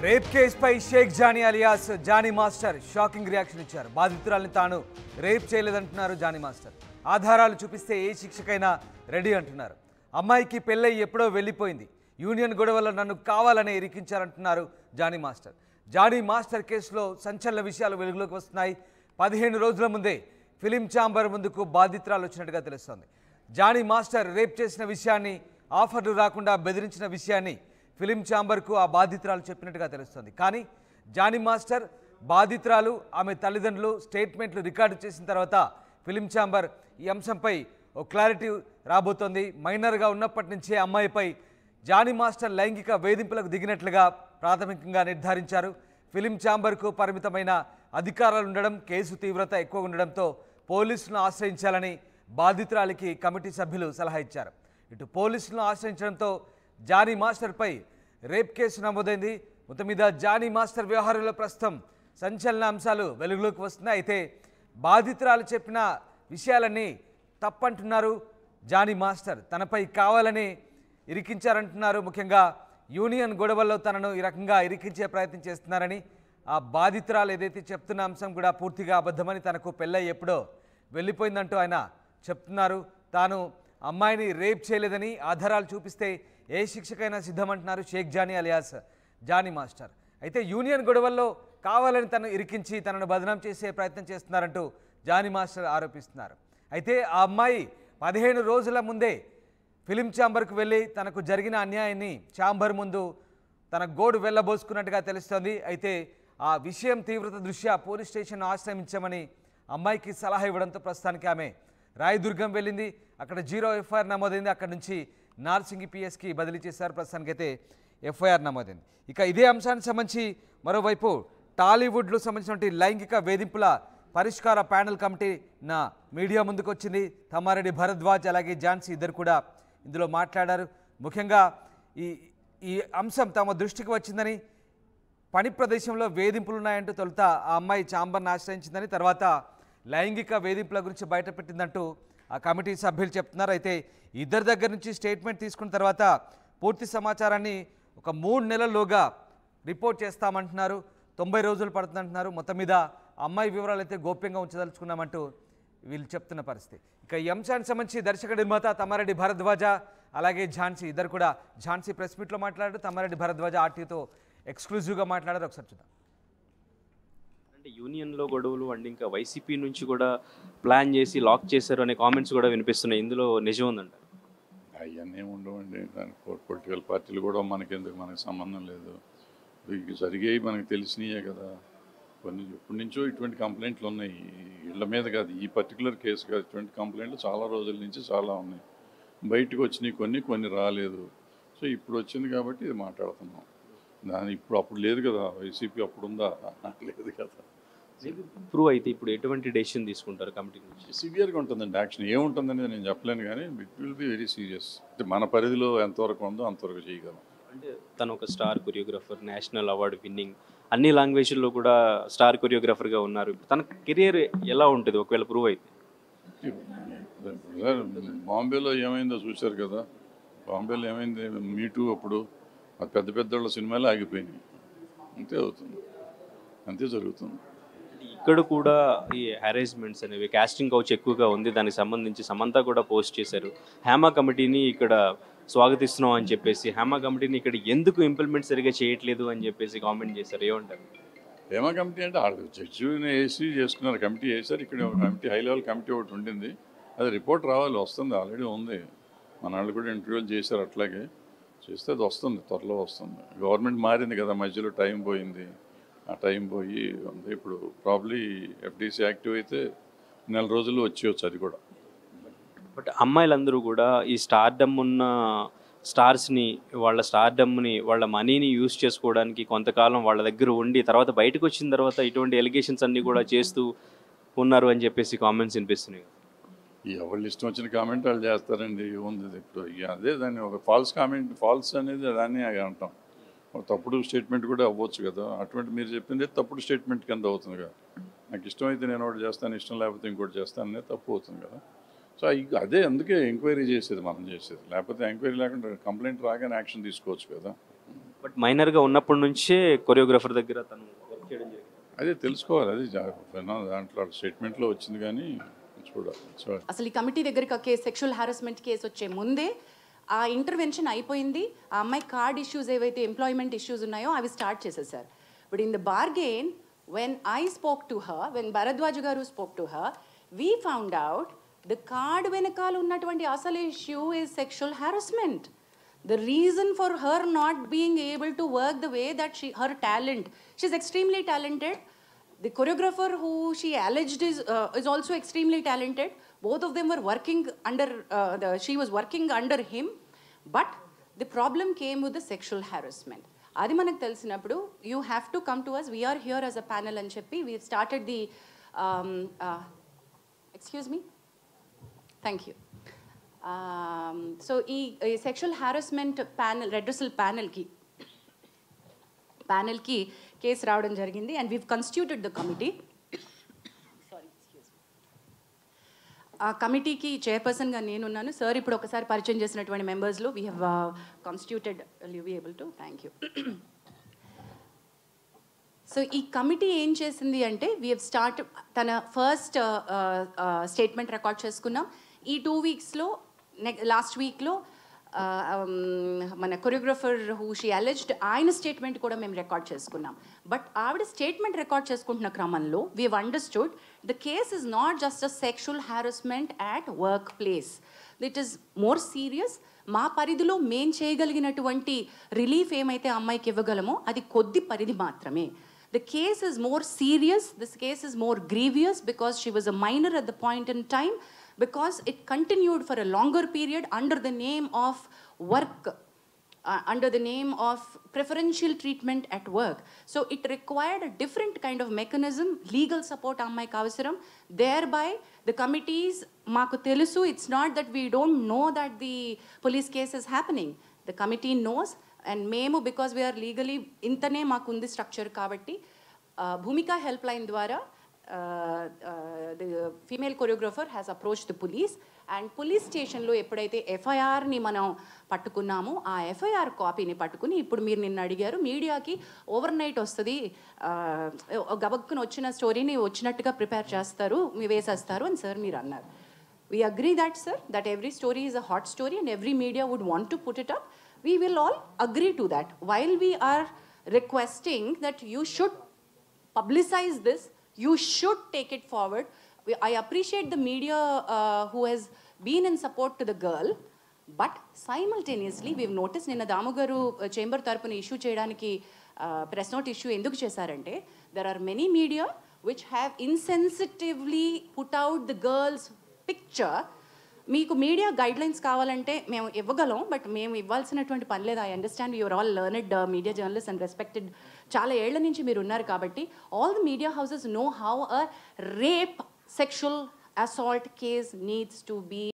Rape కేసుపై Sheikh Jani alias Jani master shocking reaction ఇచ్చారు బాధితురాల్ని తాను రేప్ చేయలేదంటున్నారు జానీ మాస్టర్ ఆధారాలు చూపిస్తే ఏ శిక్షకైనా రెడీ అంటున్నారు అమ్మాయికి పెళ్ళై ఎప్పుడో వెళ్ళిపోయింది యూనియన్ గొడవలో నన్ను కావాలనే ఇరికించారంటున్నారు జానీ మాస్టర్ జానీ మాస్టర్ కేసులో సంచలన విషయాలు వెలుగులోకి వస్తున్నాయి పదిహేను రోజుల ముందే ఫిలిం ఛాంబర్ ముందుకు బాధితురాలు వచ్చినట్టుగా తెలుస్తోంది జానీ మాస్టర్ రేప్ చేసిన విషయాన్ని ఆఫర్లు రాకుండా బెదిరించిన విషయాన్ని ఫిలిం ఛాంబర్కు ఆ బాధితురాలు చెప్పినట్టుగా తెలుస్తోంది కానీ జానీ మాస్టర్ బాధితురాలు ఆమె తల్లిదండ్రులు స్టేట్మెంట్లు రికార్డు చేసిన తర్వాత ఫిలిం ఛాంబర్ ఈ అంశంపై ఓ క్లారిటీ రాబోతోంది మైనర్గా ఉన్నప్పటి నుంచే అమ్మాయిపై జానీ మాస్టర్ లైంగిక వేధింపులకు దిగినట్లుగా ప్రాథమికంగా నిర్ధారించారు ఫిలిం ఛాంబర్కు పరిమితమైన అధికారాలు ఉండడం కేసు తీవ్రత ఎక్కువ ఉండడంతో పోలీసులను ఆశ్రయించాలని బాధితురాలికి కమిటీ సభ్యులు సలహా ఇచ్చారు ఇటు పోలీసులను ఆశ్రయించడంతో జానీ మాస్టర్పై రేప్ కేసు నమోదైంది మొత్తం మీద జానీ మాస్టర్ వ్యవహారంలో ప్రస్తుతం సంచలన అంశాలు వెలుగులోకి వస్తున్నాయి అయితే బాధితురాలు చెప్పిన విషయాలన్నీ తప్పంటున్నారు జానీ మాస్టర్ తనపై కావాలని ఇరికించారంటున్నారు ముఖ్యంగా యూనియన్ గొడవల్లో తనను ఈ రకంగా ఇరికించే ప్రయత్నం చేస్తున్నారని ఆ బాధితురాలు ఏదైతే చెప్తున్న అంశం కూడా పూర్తిగా అబద్ధమని తనకు పెళ్ళై ఎప్పుడో వెళ్ళిపోయిందంటూ ఆయన చెప్తున్నారు తాను అమ్మాయిని రేప్ చేయలేదని ఆధారాలు చూపిస్తే ఏ శిక్షకైనా సిద్ధమంటున్నారు షేక్ జానీ అలియాస్ జానీ మాస్టర్ అయితే యూనియన్ గొడవల్లో కావాలని తను ఇరికించి తనను బదనాం చేసే ప్రయత్నం చేస్తున్నారంటూ జానీ మాస్టర్ ఆరోపిస్తున్నారు అయితే ఆ అమ్మాయి పదిహేను రోజుల ముందే ఫిలిం ఛాంబర్కు వెళ్ళి తనకు జరిగిన అన్యాయాన్ని ఛాంబర్ ముందు తన గోడు వెళ్ళబోసుకున్నట్టుగా తెలుస్తోంది అయితే ఆ విషయం తీవ్రత దృష్ట్యా పోలీస్ స్టేషన్ ఆశ్రయించామని అమ్మాయికి సలహా ఇవ్వడంతో ప్రస్తుతానికి ఆమె రాయదుర్గం వెళ్ళింది అక్కడ జీరో ఎఫ్ఐఆర్ నమోదైంది అక్కడ నుంచి నార్సింగి పిఎస్కి బదిలీ చేశారు ప్రస్తుతానికైతే ఎఫ్ఐఆర్ నమోదైంది ఇక ఇదే అంశానికి సంబంధించి మరోవైపు టాలీవుడ్లో సంబంధించినటువంటి లైంగిక వేధింపుల పరిష్కార ప్యానెల్ కమిటీ నా మీడియా ముందుకు వచ్చింది తమ్మారెడ్డి భరద్వాజ్ అలాగే ఝాన్సీ ఇద్దరు కూడా ఇందులో మాట్లాడారు ముఖ్యంగా ఈ ఈ అంశం తమ దృష్టికి వచ్చిందని పని ప్రదేశంలో వేధింపులు ఉన్నాయంటూ తొలుత ఆ అమ్మాయి చాంబర్ని ఆశ్రయించిందని తర్వాత లైంగిక వేధింపుల గురించి బయటపెట్టిందంటూ ఆ కమిటీ సభ్యులు చెప్తున్నారు అయితే ఇద్దరి దగ్గర నుంచి స్టేట్మెంట్ తీసుకున్న తర్వాత పూర్తి సమాచారాన్ని ఒక మూడు నెలల్లోగా రిపోర్ట్ చేస్తామంటున్నారు తొంభై రోజులు పడుతుందంటున్నారు మొత్తం మీద అమ్మాయి వివరాలు అయితే గోప్యంగా ఉంచదలుచుకున్నామంటూ వీళ్ళు చెప్తున్న పరిస్థితి ఇక ఈ అంశానికి సంబంధించి దర్శక నిర్మాత తమ్మారెడ్డి భరద్వాజ అలాగే ఝాన్సీ ఇద్దరు కూడా ఝాన్సీ ప్రెస్ మీట్లో మాట్లాడారు తమ్మారెడ్డి భరద్వాజ ఆర్టీతో ఎక్స్క్లూజివ్గా మాట్లాడారు ఒకసారి చూద్దాం అంటే యూనియన్లో గొడవలు అండ్ ఇంకా వైసీపీ నుంచి కూడా ప్లాన్ చేసి లాక్ చేశారు అనే కామెంట్స్ కూడా వినిపిస్తున్నాయి ఇందులో నిజం ఉందంట అవన్నీ ఉండవండి దాని పొలిటికల్ పార్టీలు కూడా మనకెందుకు మనకు సంబంధం లేదు ఇవి జరిగాయి మనకు తెలిసినాయే కదా కొన్ని ఎప్పటి నుంచో ఇటువంటి కంప్లైంట్లు ఉన్నాయి ఇళ్ళ మీద కాదు ఈ పర్టికులర్ కేసు కాదు ఇటువంటి కంప్లైంట్లు చాలా రోజుల నుంచి చాలా ఉన్నాయి బయటకు వచ్చినాయి కొన్ని కొన్ని రాలేదు సో ఇప్పుడు వచ్చింది కాబట్టి ఇది మాట్లాడుతున్నాం దాని ఇప్పుడు అప్పుడు లేదు కదా వైసీపీ అప్పుడు ఉందా లేదు కదా ప్రూవ్ అయితే ఇప్పుడు ఎటువంటి డెసిషన్ తీసుకుంటారు కమిటీ నుంచి సివియర్గా ఉంటుందండి యాక్షన్ ఏముంటుందనేది నేను చెప్పలేను కానీ it will be very serious అంటే మన పరిధిలో ఎంతవరకు ఉందో అంతవరకు చేయగలం అంటే తను ఒక star choreographer national award winning అన్ని లాంగ్వేజ్లో కూడా స్టార్ కొరియోగ్రాఫర్గా ఉన్నారు ఇప్పుడు తన కెరియర్ ఎలా ఉంటుంది ఒకవేళ ప్రూవ్ అయితే సార్, బాంబేలో ఏమైందో చూశారు కదా బాంబేలో ఏమైంది మీటూ అప్పుడు ఆ పెద్ద పెద్ద సినిమాలు ఆగిపోయినాయి అంతే అవుతుంది అంతే జరుగుతుంది ఇక్కడ కూడా ఈ హెరాస్మెంట్స్ అనేవి కాస్టింగ్ కౌచ్ ఎక్కువగా ఉంది దానికి సంబంధించి సమంత కూడా పోస్ట్ చేశారు హేమా కమిటీని ఇక్కడ స్వాగతిస్తున్నాం అని చెప్పేసి హేమా కమిటీని ఇక్కడ ఎందుకు ఇంప్లిమెంట్ సరిగా చేయట్లేదు అని చెప్పేసి కామెంట్ చేశారు ఏమంటారు హేమా కమిటీ అంటే వాళ్ళు జడ్జిని వేసి చేసుకున్నారు కమిటీ వేశారు ఇక్కడ ఒక కమిటీ హై లెవెల్ కమిటీ ఒకటి ఉండింది అది రిపోర్ట్ రావాలి వస్తుంది ఆల్రెడీ ఉంది మన వాళ్ళు కూడా ఇంటర్వ్యూలు చేశారు అట్లాగే చేస్తే అది వస్తుంది త్వరలో వస్తుంది గవర్నమెంట్ మారింది కదా మధ్యలో టైం పోయింది ఆ టైం పోయి ఉంది ఇప్పుడు ప్రాబ్లీ ఎఫ్డీసీ యాక్టివ్ అయితే నెల రోజులు వచ్చేయచ్చు అది కూడా బట్ అమ్మాయిలందరూ కూడా ఈ స్టార్డమ్ ఉన్న స్టార్స్ని వాళ్ళ స్టార్డమ్ని వాళ్ళ మనీని యూస్ చేసుకోవడానికి కొంతకాలం వాళ్ళ దగ్గర ఉండి తర్వాత బయటకు వచ్చిన తర్వాత ఇటువంటి ఎలిగేషన్స్ అన్నీ కూడా చేస్తూ ఉన్నారు అని చెప్పేసి కామెంట్స్ వినిపిస్తున్నాయి ఎవరు ఇష్టం వచ్చిన కామెంట్ వాళ్ళు చేస్తారండి ఉంది ఇది ఇప్పుడు ఇక అదే దాన్ని ఒక ఫాల్స్ కామెంట్ ఫాల్స్ అనేది దాన్ని అంటాం ఒక తప్పుడు స్టేట్మెంట్ కూడా అవ్వచ్చు కదా అటువంటి మీరు చెప్పింది తప్పుడు స్టేట్మెంట్ కింద అవుతుంది కదా నాకు ఇష్టమైతే నేను ఒకటి చేస్తాను ఇష్టం లేకపోతే ఇంకోటి చేస్తాను అనేది తప్పు అవుతుంది కదా సో ఇక అదే అందుకే ఎంక్వైరీ చేసేది మనం చేసేది లేకపోతే ఎంక్వైరీ లేకుండా కంప్లైంట్ రాగానే యాక్షన్ తీసుకోవచ్చు కదా బట్ మైనర్గా ఉన్నప్పటి నుంచే కొరియోగ్రాఫర్ దగ్గర తను వర్క్ చేయడం జరిగింది అదే తెలుసుకోవాలి అది జా- విన్నాను దాంట్లో స్టేట్మెంట్లో వచ్చింది కానీ చూడాలి చూడాలి అసలు ఈ కమిటీ దగ్గరికి ఒక కేసు సెక్షువల్ హారాస్మెంట్ కేసు వచ్చే ముందే ఆ ఇంటర్వెన్షన్ అయిపోయింది ఆ అమ్మాయి కార్డ్ ఇష్యూస్ ఏవైతే ఎంప్లాయ్మెంట్ ఇష్యూస్ ఉన్నాయో అవి స్టార్ట్ చేసేసారు but in the bargain when I spoke to her when Bharadwaj గారు spoke to her we found out the card వెనకాల ఉన్నటువంటి అసలు issue is sexual harassment the reason for her not being able to work the way that she her talent she's extremely talented the choreographer who she alleged is uh, is also extremely talented both of them were working under uh, the, she was working under him but the problem came with the sexual harassment అది మనకు తెలిసినప్పుడు you have to come to us we're here as a panel అని చెప్పి we started the excuse me thank you so ఈ sexual harassment panel redressal ప్యానల్కి ప్యానల్కి case రావడం జరిగింది and we've constituted the committee sorry excuse ఆ కమిటీకి చైర్పర్సన్గా నేనున్నాను సార్ ఇప్పుడు ఒకసారి పరిచయం చేసినటువంటి మెంబర్స్లో we have constituted you be able to thank you so ఈ కమిటీ ఏం చేసింది అంటే వీ హెవ్ స్టార్ట్ తన ఫస్ట్ స్టేట్మెంట్ రికార్డ్ చేసుకున్నాం ఈ టూ వీక్స్లో నెక్ లాస్ట్ వీక్లో మన కొరియోగ్రఫర్ హూ షీ అలెజ్డ్ ఆయన స్టేట్మెంట్ కూడా మేము రికార్డ్ చేసుకున్నాం బట్ ఆవిడ స్టేట్మెంట్ రికార్డ్ చేసుకుంటున్న క్రమంలో we have understood the case is not just a sexual harassment at work place it is more serious మా పరిధిలో మేం చేయగలిగినటువంటి రిలీఫ్ ఏమైతే అమ్మాయికి ఇవ్వగలమో అది కొద్ది పరిధి మాత్రమే The case is more serious. This case is more grievous because she was a minor at the point in time because it continued for a longer period under the name of work, uh, under the name of preferential treatment at work. So it required a different kind of mechanism, legal support అమ్మాయికి అవసరం thereby the committees మాకు తెలుసు it's not that we don't know that the police case is happening. The committee knows and మేము because we're legally ఇంతనే మాకు ఉంది structure కాబట్టి Bhumika help line ద్వారా the female choreographer has approach the police and police స్టేషన్లో ఎప్పుడైతే ఎఫ్ఐఆర్ని మనం పట్టుకున్నామో ఆ ఎఫ్ఐఆర్ కాపీని పట్టుకుని ఇప్పుడు మీరు నిన్న అడిగారు మీడియాకి ఓవర్ నైట్ వస్తుంది గబక్కున వచ్చిన స్టోరీని వచ్చినట్టుగా ప్రిపేర్ చేస్తారు మీ వేసేస్తారు అని సార్ మీరు అన్నారు We agree that, sir, that every story is a hot story and every media would want to put it up. We will all agree to that. While we are requesting that you should publicize this, you should take it forward. We, I appreciate the media uh, who has been in support to the girl. But సైమల్టేనియస్లీ we've notice నిన్న దాము గారు chamber తరపున issue చేయడానికి press note issue ఎందుకు చేశారంటే there are many media which have insensitively put out the girl's picture మీకు media guide lines కావాలంటే మేము ఇవ్వగలం బట్ మేము ఇవ్వాల్సినటువంటి పని లేదు I understand your all learned media journalist and respected చాలా ఏళ్ల నుంచి మీరు ఉన్నారు కాబట్టి all the media houses know how a rape sexual assault case needs to be